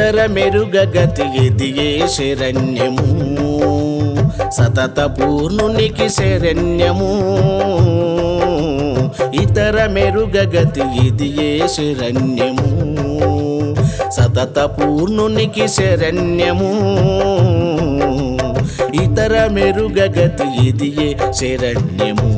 ఇతర మెరుగగతి ఎదిగే శరణ్యము సతత పూర్ణునికి శరణ్యము ఇతర మెరుగగతి ఇదియే శరణ్యము సతత పూర్ణునికి శరణ్యము ఇతర మెరుగగతి ఇదియే శరణ్యము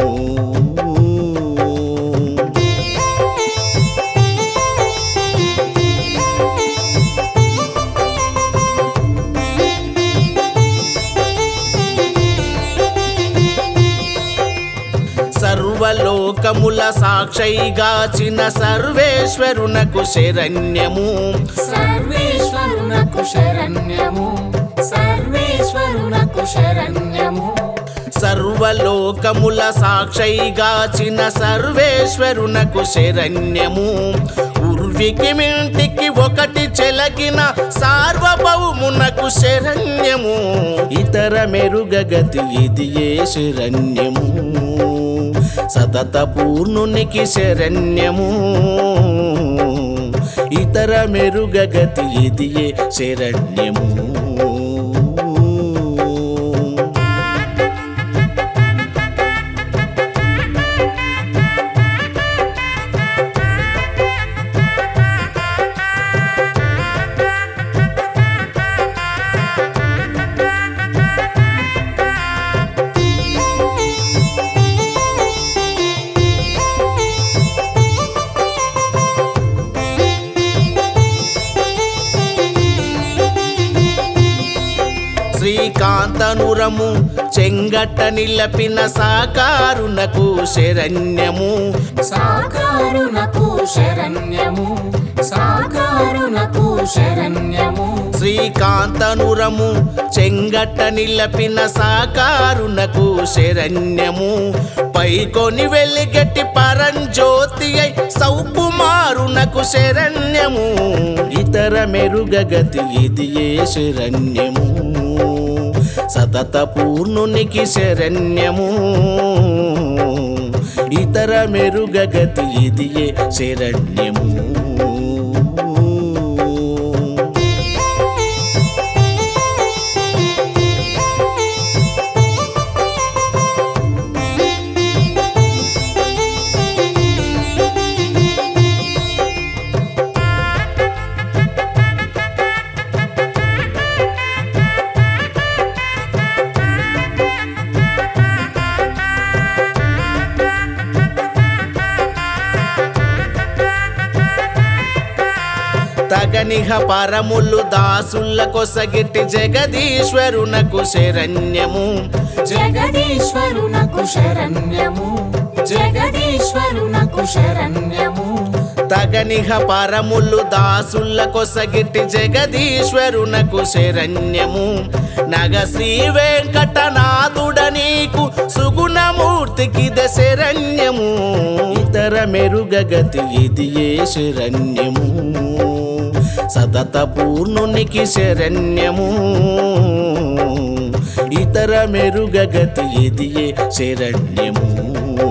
సర్వలోకముల సాక్షిగాచిన సర్వేశ్వరునకు శరణ్యము సర్వేశ్వరునకు శరణ్యము సర్వేశ్వరునకు శరణ్యము సర్వలోకముల సాక్షిగాచిన సర్వేశ్వరునకు శరణ్యము ఉర్వికి మింటికి ఒకటి చెలగిన సార్వభౌమునకు శరణ్యము ఇతర మెరుగగతి ఇది ఏ శరణ్యము సతత పూర్ణునికి శరణ్యము ఇతర మెరుగగతి ఇది ఏ శరణ్యము శ్రీకాంతనురము చెంగట్ట నిలపిన సాకారునకు శరణ్యము సాకారునకు శరణ్యము సాకారునకు శరణ్యము శ్రీకాంతనురము చెంగట్ట నిలపిన సాకారునకు శరణ్యము పైకొని వెలిగట్టి పరంజ్యోతి అయి సౌకుమారునకు శరణ్యము ఇతర మెరుగగతి ఇది ఏ శరణ్యము సతత పూర్ణునికి శరణ్యము ఇతర మెరుగగతి ఇది ఏ శరణ్యము తగనిహ పరములు దాసుల కొసగిట్టి జగదీశ్వరునకు శరణ్యము జగదీశ్వరునకు శరణ్యము జగదీశ్వరునకు శరణ్యము తగనిహ పరములు దాసుల కొసగిట్టి జగదీశ్వరునకు శరణ్యము నగ శ్రీ వెంకటనాథుడ నీకు సుగుణమూర్తికి శరణ్యము ఇతర మెరుగగతి ఇది ఏ శరణ్యము సతత పూర్ణునికి శరణ్యము ఇతర మెరుగగతి ఇది ఏ శరణ్యము